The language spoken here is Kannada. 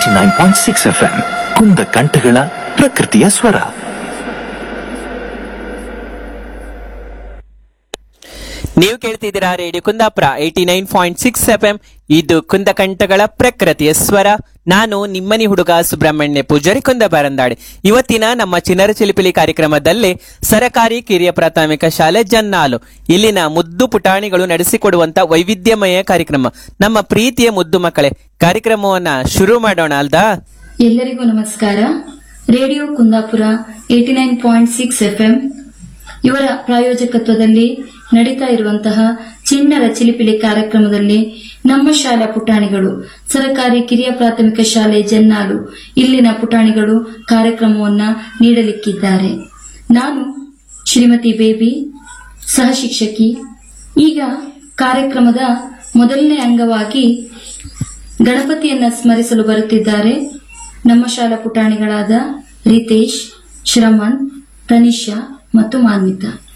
eighty nine point six F M ಕುಂದ ಕಂಠಗಳ ಪ್ರಕೃತಿಯ ಸ್ವರ ನೀವು ಕೇಳ್ತಿದ್ದೀರಾ radio Kundapura eighty nine point six F M ಇದು ಕುಂದಕಂಠಗಳ ಪ್ರಕೃತಿಯ ಸ್ವರ ನಾನು ನಿಮ್ಮನಿ ಹುಡುಗ ಸುಬ್ರಹ್ಮಣ್ಯ ಪೂಜಾರಿ ಕುಂದಬಾರಂದಾಡೆ ಇವತ್ತಿನ ನಮ್ಮ ಚಿನ್ನರ ಚಿಲಿಪಿಲಿ ಕಾರ್ಯಕ್ರಮದಲ್ಲಿ ಸರಕಾರಿ ಕಿರಿಯ ಪ್ರಾಥಮಿಕ ಶಾಲೆ ಜನ್ನಾಲು ಇಲ್ಲಿನ ಮುದ್ದು ಪುಟಾಣಿಗಳು ನಡೆಸಿಕೊಡುವಂತ ವೈವಿಧ್ಯಮಯ ಕಾರ್ಯಕ್ರಮ ನಮ್ಮ ಪ್ರೀತಿಯ ಮುದ್ದು ಮಕ್ಕಳೇ ಕಾರ್ಯಕ್ರಮವನ್ನ ಶುರು ಮಾಡೋಣ ಅಲ್ದಾ ಎಲ್ಲರಿಗೂ ನಮಸ್ಕಾರ radio Kundapura eighty nine point six FM ಇವರ ಪ್ರಾಯೋಜಕತ್ವದಲ್ಲಿ ನಡೀತಾ ಇರುವಂತಹ ಚಿಣ್ಣರ ಚಿಲಿಪಿಲಿ ಕಾರ್ಯಕ್ರಮದಲ್ಲಿ ನಮ್ಮ ಶಾಲಾ ಪುಟಾಣಿಗಳು ಸರಕಾರಿ ಕಿರಿಯ ಪ್ರಾಥಮಿಕ ಶಾಲೆ ಜನ್ನಾಲು ಇಲ್ಲಿನ ಪುಟಾಣಿಗಳು ಕಾರ್ಯಕ್ರಮವನ್ನ ನೀಡಲಿಕ್ಕಿದ್ದಾರೆ ನಾನು ಶ್ರೀಮತಿ ಬೇಬಿ ಸಹ ಶಿಕ್ಷಕಿ ಈಗ ಕಾರ್ಯಕ್ರಮದ ಮೊದಲನೇ ಅಂಗವಾಗಿ ಗಣಪತಿಯನ್ನ ಸ್ಮರಿಸಲು ಬರುತ್ತಿದ್ದಾರೆ ನಮ್ಮ ಶಾಲಾ ಪುಟಾಣಿಗಳಾದ ರಿತೇಶ್ ಶ್ರಮಣ್ ತನಿಷಾ ಮತ್ತು ಮಾನ್ವಿತಾ